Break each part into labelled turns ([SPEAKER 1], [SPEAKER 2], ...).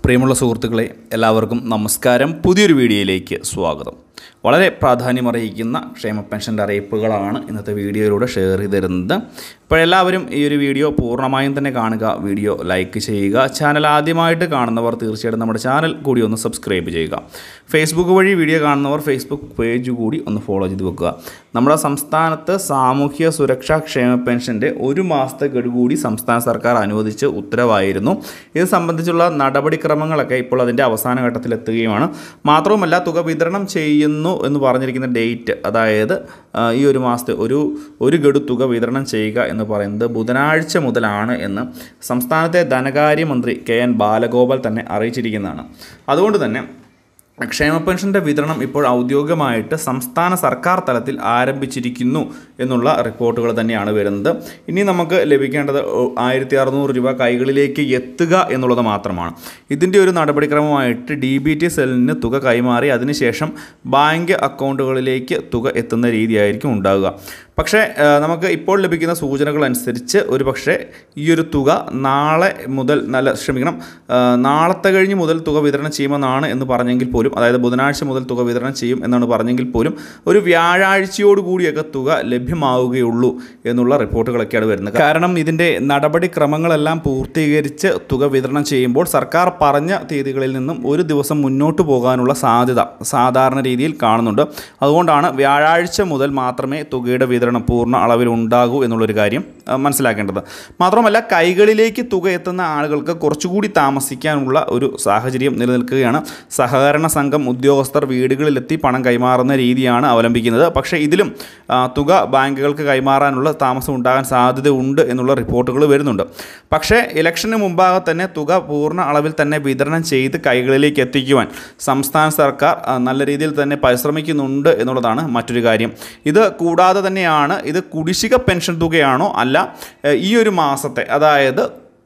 [SPEAKER 1] പ്രിയമുള്ള സുഹൃത്തുക്കളെ എല്ലാവർക്കും നമസ്കാരം പുതിയൊരു വീഡിയോയിലേക്ക് സ്വാഗതം വളരെ പ്രാധാന്യമറിയിക്കുന്ന ക്ഷേമ പെൻഷൻ്റെ അറിയിപ്പുകളാണ് ഇന്നത്തെ വീഡിയോയിലൂടെ ഷെയർ ചെയ്ത് തരുന്നത് അപ്പോൾ എല്ലാവരും ഈ ഒരു വീഡിയോ പൂർണ്ണമായും തന്നെ കാണുക വീഡിയോ ലൈക്ക് ചെയ്യുക ചാനൽ ആദ്യമായിട്ട് കാണുന്നവർ തീർച്ചയായിട്ടും നമ്മുടെ ചാനൽ കൂടി ഒന്ന് സബ്സ്ക്രൈബ് ചെയ്യുക ഫേസ്ബുക്ക് വഴി വീഡിയോ കാണുന്നവർ ഫേസ്ബുക്ക് പേജ് കൂടി ഒന്ന് ഫോളോ ചെയ്ത് വെക്കുക നമ്മുടെ സംസ്ഥാനത്ത് സാമൂഹ്യ സുരക്ഷാ ക്ഷേമ പെൻഷൻ്റെ ഒരു മാസത്തെ ഗഡു കൂടി സംസ്ഥാന സർക്കാർ അനുവദിച്ച് ഉത്തരവായിരുന്നു ഇത് സംബന്ധിച്ചുള്ള നടപടിക്രമങ്ങളൊക്കെ ഇപ്പോൾ അതിൻ്റെ അവസാന ഘട്ടത്തിലെത്തുകയുമാണ് മാത്രവുമല്ല തുക വിതരണം ചെയ്യുന്നു എന്ന് പറഞ്ഞിരിക്കുന്ന ഡേറ്റ് അതായത് ആ, ഈ ഒരു മാസത്തെ ഒരു ഒരു ഗഡു തുക വിതരണം ചെയ്യുക എന്ന് പറയുന്നത് ബുധനാഴ്ച മുതലാണ് എന്ന് സംസ്ഥാനത്തെ ധനകാര്യമന്ത്രി കെ എൻ ബാലഗോപാൽ തന്നെ അറിയിച്ചിരിക്കുന്നതാണ് അതുകൊണ്ട് തന്നെ ക്ഷേമ പെൻഷൻ്റെ വിതരണം ഇപ്പോൾ ഔദ്യോഗികമായിട്ട് സംസ്ഥാന സർക്കാർ തലത്തിൽ ആരംഭിച്ചിരിക്കുന്നു എന്നുള്ള റിപ്പോർട്ടുകൾ തന്നെയാണ് വരുന്നത് ഇനി നമുക്ക് ലഭിക്കേണ്ടത് ആയിരത്തി അറുന്നൂറ് രൂപ കൈകളിലേക്ക് എത്തുക എന്നുള്ളത് മാത്രമാണ് ഇതിൻ്റെ ഒരു നടപടിക്രമമായിട്ട് ഡി ബി ടി സെല്ലിന് തുക കൈമാറി അതിനുശേഷം ബാങ്ക് അക്കൗണ്ടുകളിലേക്ക് തുക എത്തുന്ന രീതിയായിരിക്കും ഉണ്ടാവുക പക്ഷേ ആ, നമുക്ക് ഇപ്പോൾ ലഭിക്കുന്ന സൂചനകൾ അനുസരിച്ച് ഒരു പക്ഷേ ഈ ഒരു തുക നാളെ മുതൽ നല്ല ക്ഷമിക്കണം ആ, നാളത്തെ കഴിഞ്ഞ് മുതൽ തുക വിതരണം ചെയ്യുമെന്നാണ് എന്ന് പറഞ്ഞെങ്കിൽ പോലും അതായത് ബുധനാഴ്ച മുതൽ തുക വിതരണം ചെയ്യും എന്നാണ് പറഞ്ഞെങ്കിൽ പോലും ഒരു വ്യാഴാഴ്ചയോട് കൂടിയൊക്കെ തുക ലഭ്യമാവുകയുള്ളൂ എന്നുള്ള റിപ്പോർട്ടുകളൊക്കെയാണ് വരുന്നത് കാരണം ഇതിൻ്റെ നടപടിക്രമങ്ങളെല്ലാം പൂർത്തീകരിച്ച് തുക വിതരണം ചെയ്യുമ്പോൾ സർക്കാർ പറഞ്ഞ തീയതികളിൽ നിന്നും ഒരു ദിവസം മുന്നോട്ട് പോകാനുള്ള സാധ്യത സാധാരണ രീതിയിൽ കാണുന്നുണ്ട് അതുകൊണ്ടാണ് വ്യാഴാഴ്ച മുതൽ മാത്രമേ തുകയുടെ വിതരണം പൂർണ്ണ അളവിൽ ഉണ്ടാകൂ എന്നുള്ളൊരു കാര്യം ആ, മനസ്സിലാക്കേണ്ടത് മാത്രമല്ല കൈകളിലേക്ക് തുക എത്തുന്ന ആളുകൾക്ക് കുറച്ചുകൂടി താമസിക്കാനുള്ള ഒരു സാഹചര്യം നിലനിൽക്കുകയാണ് സഹകരണ സംഘം ഉദ്യോഗസ്ഥർ വീടുകളിലെത്തി പണം കൈമാറുന്ന രീതിയാണ് അവലംബിക്കുന്നത് പക്ഷേ ഇതിലും ആ, തുക ബാങ്കുകൾക്ക് കൈമാറാനുള്ള താമസം ഉണ്ടാകാൻ സാധ്യതയുണ്ട് എന്നുള്ള റിപ്പോർട്ടുകൾ വരുന്നുണ്ട് പക്ഷേ ഇലക്ഷന് മുമ്പാകെ തന്നെ തുക പൂർണ്ണ അളവിൽ തന്നെ വിതരണം ചെയ്ത് കൈകളിലേക്ക് എത്തിക്കുവാൻ സംസ്ഥാന സർക്കാർ ആ, നല്ല രീതിയിൽ തന്നെ പരിശ്രമിക്കുന്നുണ്ട് എന്നുള്ളതാണ് മറ്റൊരു കാര്യം ഇത് കൂടാതെ തന്നെയാണ് ഇത് കുടിശ്ശിക പെൻഷൻ തുകയാണോ അല്ല ഏ, ഈ ഒരു മാസത്തെ അതായത്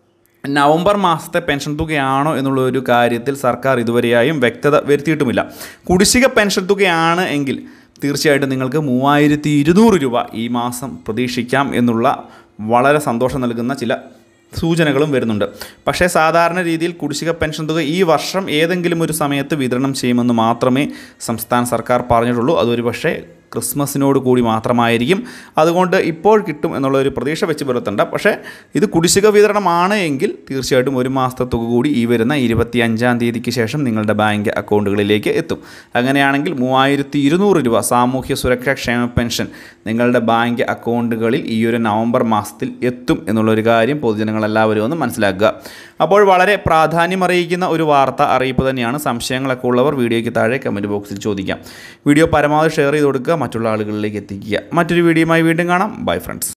[SPEAKER 1] നവംബർ മാസത്തെ പെൻഷൻ തുകയാണോ എന്നുള്ള ഒരു കാര്യത്തിൽ സർക്കാർ ഇതുവരെയായും വ്യക്തത വരുത്തിയിട്ടുമില്ല കുടിശ്ശിക പെൻഷൻ തുകയാണ് എങ്കിൽ തീർച്ചയായിട്ടും നിങ്ങൾക്ക് മൂവായിരത്തി ഇരുന്നൂറ് രൂപ ഈ മാസം പ്രതീക്ഷിക്കാം എന്നുള്ള വളരെ സന്തോഷം നൽകുന്ന ചില സൂചനകളും വരുന്നുണ്ട് പക്ഷേ സാധാരണ രീതിയിൽ കുടിശ്ശിക പെൻഷൻ തുക ഈ വർഷം ഏതെങ്കിലും ഒരു സമയത്ത് വിതരണം ചെയ്യുമെന്ന് മാത്രമേ സംസ്ഥാന സർക്കാർ പറഞ്ഞിട്ടുള്ളൂ അതൊരു പക്ഷേ ക്രിസ്മസിനോട് കൂടി മാത്രമായിരിക്കും അതുകൊണ്ട് ഇപ്പോൾ കിട്ടും എന്നുള്ള ഒരു പ്രതീക്ഷ വെച്ച് പുലർത്തണ്ട പക്ഷേ ഇത് കുടിശ്ശിക വിതരണമാണ് എങ്കിൽ തീർച്ചയായിട്ടും ഒരു മാസത്തെ തുക കൂടി ഈ വരുന്ന ഇരുപത്തി അഞ്ചാം തീയതിക്ക് ശേഷം നിങ്ങളുടെ ബാങ്ക് അക്കൗണ്ടുകളിലേക്ക് എത്തും അങ്ങനെയാണെങ്കിൽ മൂവായിരത്തി ഇരുന്നൂറ് രൂപ സാമൂഹ്യ സുരക്ഷാ ക്ഷേമ പെൻഷൻ നിങ്ങളുടെ ബാങ്ക് അക്കൗണ്ടുകളിൽ ഈ ഒരു നവംബർ മാസത്തിൽ എത്തും എന്നുള്ളൊരു കാര്യം പൊതുജനങ്ങളെല്ലാവരും ഒന്ന് മനസ്സിലാക്കുക അപ്പോൾ വളരെ പ്രാധാന്യം അറിയിക്കുന്ന ഒരു വാർത്ത അറിയിപ്പ് തന്നെയാണ് സംശയങ്ങളൊക്കെ ഉള്ളവർ വീഡിയോയ്ക്ക് താഴെ കമൻറ്റ് ബോക്സിൽ ചോദിക്കാം വീഡിയോ പരമാവധി ഷെയർ ചെയ്ത് കൊടുക്കുക മറ്റുള്ള ആളുകളിലേക്ക് എത്തിക്കുക മറ്റൊരു വീഡിയോയുമായി വീണ്ടും കാണാം ബൈ ഫ്രണ്ട്സ്